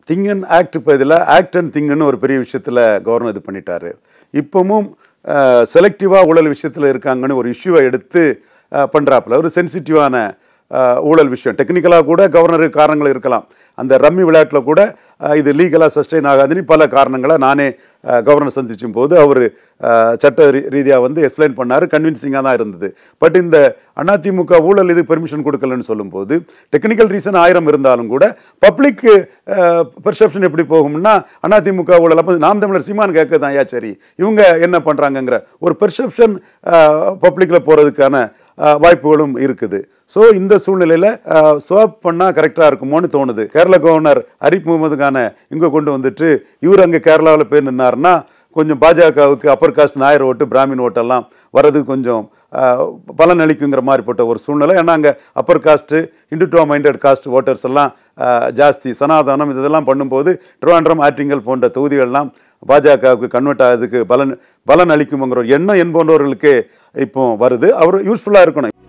திங்கன் act இப்போ இதில் act and திங்கன்னு ஒரு பெரிய விஷயத்தில் கவர்னர் இது பண்ணிட்டாரு இப்போவும் செலக்டிவாக ஊழல் விஷயத்தில் இருக்காங்கன்னு ஒரு இஷ்யூவை எடுத்து பண்ணுறாப்புல ஒரு சென்சிட்டிவான ஊழல் விஷயம் டெக்னிக்கலாக கூட கவர்னருக்கு காரணங்கள் இருக்கலாம் அந்த ரம்மி விளையாட்டில் கூட அஹ், இது லீகலாக சஸ்டெயின் ஆகாதுன்னு பல காரணங்களை நானே அஹ், கவர்னர் சந்திச்சும் போது அவர் சட்ட ரீதியாக வந்து எக்ஸ்பிளைன் பண்ணார் கன்வின்சிங்காக தான் இருந்தது பட் இந்த அதிமுக ஊழல் இது பெர்மிஷன் கொடுக்கலன்னு சொல்லும்போது டெக்னிக்கல் ரீசன் ஆயிரம் இருந்தாலும் கூட பப்ளிக் பெர்செப்ஷன் எப்படி போகும்னா அதிமுக ஊழல் அப்போ நாம் தமிழர் சீமான் கேட்க தான் ஐயா சரி இவங்க என்ன பண்ணுறாங்கங்கிற ஒரு பெர்செப்ஷன் பப்ளிக்கில் போகிறதுக்கான அஹ், வாய்ப்புகளும் இருக்குது ஸோ இந்த சூழ்நிலையில் ஸ்வாப் பண்ணால் கரெக்டாக இருக்குமோன்னு தோணுது கேரள கவர்னர் அரிப் முகமது கானை இங்கே கொண்டு வந்துட்டு இவர் அங்கே கேரளாவில் போய் நின்னாருன்னா கொஞ்சம் பாஜகவுக்கு அப்பர் காஸ்ட் நாயர் ஓட்டு பிராமின் ஓட்டெல்லாம் வர்றது கொஞ்சம் அஹ், பலன் அளிக்குங்கிற மாதிரிப்பட்ட ஒரு சூழ்நிலை ஏன்னா அங்கே upper caste Hindutva minded caste voters எல்லாம் அஹ், ஜாஸ்தி சனாதனம் இதெல்லாம் பண்ணும்போது திருவாண்டம் ஆற்றிங்கல் போன்ற தொகுதிகள்லாம் பாஜகவுக்கு கன்வெர்ட் ஆகிறதுக்கு பலன் பலன் அளிக்குங்கிற ஒரு எண்ணம் என்போன்றவர்களுக்கு இப்போ வருது அவர் யூஸ்ஃபுல்லாக இருக்கணும்